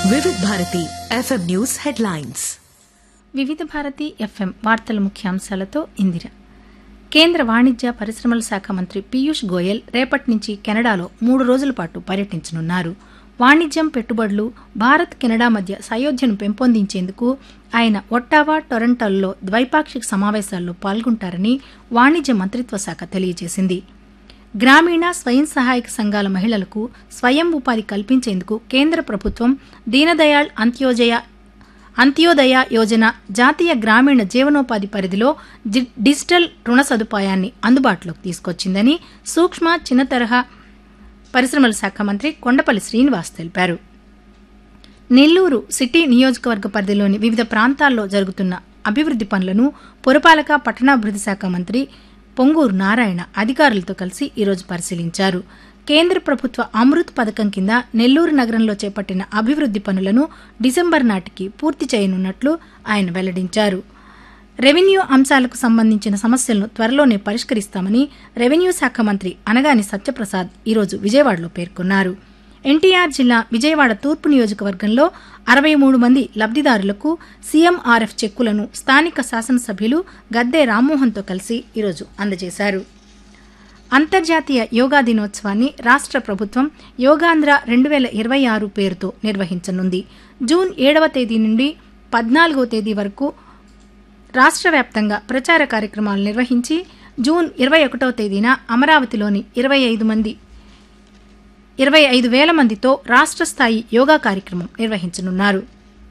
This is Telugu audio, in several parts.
వివిధ భారతి ఎఫ్ఎం న్యూస్ హెడ్లైన్స్ వివిధ భారతి ఎఫ్ఎం వార్తల ముఖ్యాంశాలతో ఇందిర కేంద్ర వాణిజ్య పరిశ్రమల శాఖ మంత్రి పీయూష్ గోయల్ రేపటి నుంచి కెనడాలో మూడు రోజుల పాటు పర్యటించనున్నారు వాణిజ్యం పెట్టుబడులు భారత్ కెనడా మధ్య సయోధ్యను పెంపొందించేందుకు ఆయన ఒట్టావా టొరంటోల్లో ద్వైపాక్షిక సమావేశాల్లో పాల్గొంటారని వాణిజ్య మంత్రిత్వ శాఖ తెలియజేసింది గ్రామీణ స్వయం సహాయక సంఘాల మహిళలకు స్వయం ఉపాధి కల్పించేందుకు కేంద్ర ప్రభుత్వం దీనదయాళ్ అంత్యోదయ అంత్యోదయ యోజన జాతీయ గ్రామీణ జీవనోపాధి పరిధిలో జి- డిజిటల్ రుణ సదుపాయాన్ని అందుబాటులోకి తీసుకొచ్చిందని సూక్ష్మ చిన్న తరహా పరిశ్రమల శాఖ మంత్రి కొండపల్లి శ్రీనివాస్ తెలిపారు నెల్లూరు సిటీ నియోజకవర్గ పరిధిలోని వివిధ ప్రాంతాల్లో జరుగుతున్న అభివృద్ది పనులను పురపాలక పట్టణాభివృద్ది శాఖ మంత్రి పొంగూరు నారాయణ అధికారులతో కలిసి ఈరోజు పరిశీలించారు కేంద్ర ప్రభుత్వ అమృత్ పథకం కింద నెల్లూరు నగరంలో చేపట్టిన అభివృద్ది పనులను డిసెంబర్ నాటికి పూర్తి చేయనున్నట్లు ఆయన వెల్లడించారు రెవెన్యూ అంశాలకు సంబంధించిన సమస్యలను త్వరలోనే పరిష్కరిస్తామని రెవెన్యూ శాఖ మంత్రి అనగాని సత్యప్రసాద్ ఈరోజు విజయవాడలో పేర్కొన్నారు ఎన్టీఆర్ జిల్లా విజయవాడ తూర్పు నియోజకవర్గంలో అరవై మూడు మంది లబ్దిదారులకు సీఎంఆర్ఎఫ్ చెక్కులను స్థానిక శాసనసభ్యులు గద్దే రామ్మోహన్తో కలిసి ఈరోజు అందజేశారు అంతర్జాతీయ యోగా దినోత్సవాన్ని రాష్ట్ర ప్రభుత్వం యోగాంధ్ర రెండు వేల ఇరవై ఆరు పేరుతో నిర్వహించనుంది జూన్ ఏడవ తేదీ నుండి పద్నాలుగవ తేదీ వరకు రాష్ట్ర వ్యాప్తంగా ప్రచార కార్యక్రమాలు నిర్వహించి జూన్ ఇరవై ఒకటవ తేదీన అమరావతిలోని ఇరవై ఐదు మంది ఇరవై ఐదు వేల మందితో రాష్ట్ర స్థాయి యోగా కార్యక్రమం నిర్వహించనున్నారు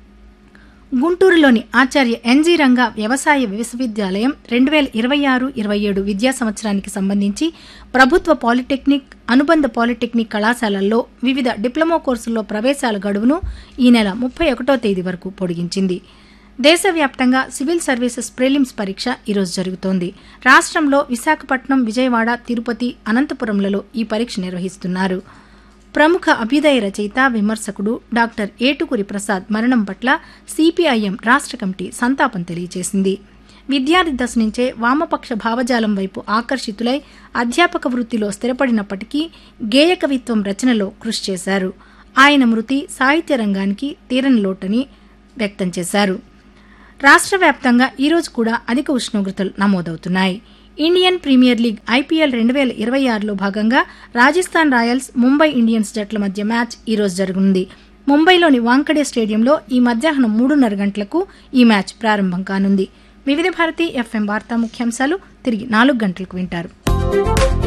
గుంటూరులోని ఆచార్య ఎన్జీ రంగా వ్యవసాయ విశ్వవిద్యాలయం రెండు వేల ఇరవై ఆరు ఇరవై ఏడు విద్యా సంవత్సరానికి సంబంధించి ప్రభుత్వ పాలిటెక్నిక్ అనుబంధ పాలిటెక్నిక్ కళాశాలల్లో వివిధ డిప్లొమా కోర్సుల్లో ప్రవేశాల గడువును ఈ నెల ముప్పై ఒకటో తేదీ వరకు పొడిగించింది దేశవ్యాప్తంగా సివిల్ సర్వీసెస్ ప్రిలిమ్స్ పరీక్ష ఈరోజు జరుగుతోంది రాష్ట్రంలో విశాఖపట్నం విజయవాడ తిరుపతి అనంతపురంలలో ఈ పరీక్ష నిర్వహిస్తున్నారు ప్రముఖ అభ్యుదయ రచయిత విమర్శకుడు డాక్టర్ ఏటుకురి ప్రసాద్ మరణం పట్ల సిపిఐఎం రాష్ట్ర కమిటీ సంతాపం తెలియజేసింది విద్యార్థి దశ నుంచే వామపక్ష భావజాలం వైపు ఆకర్షితులై అధ్యాపక వృత్తిలో స్థిరపడినప్పటికీ గేయ కవిత్వం రచనలో కృషి చేశారు ఆయన మృతి సాహిత్య రంగానికి తీరని లోటని వ్యక్తం చేశారు రాష్ట్ర వ్యాప్తంగా ఈరోజు కూడా అధిక ఉష్ణోగ్రతలు నమోదవుతున్నాయి ఇండియన్ ప్రీమియర్ లీగ్ ఐపీఎల్ రెండు వేల ఇరవై ఆరులో భాగంగా రాజస్థాన్ రాయల్స్ ముంబై ఇండియన్స్ జట్ల మధ్య మ్యాచ్ ఈరోజు జరగనుంది ముంబైలోని వాంకడే స్టేడియంలో ఈ మధ్యాహ్నం మూడున్నర గంటలకు ఈ మ్యాచ్ ప్రారంభం కానుంది వివిధ భారతి ఎఫ్ఎం వార్తా ముఖ్యాంశాలు తిరిగి నాలుగు గంటలకు వింటారు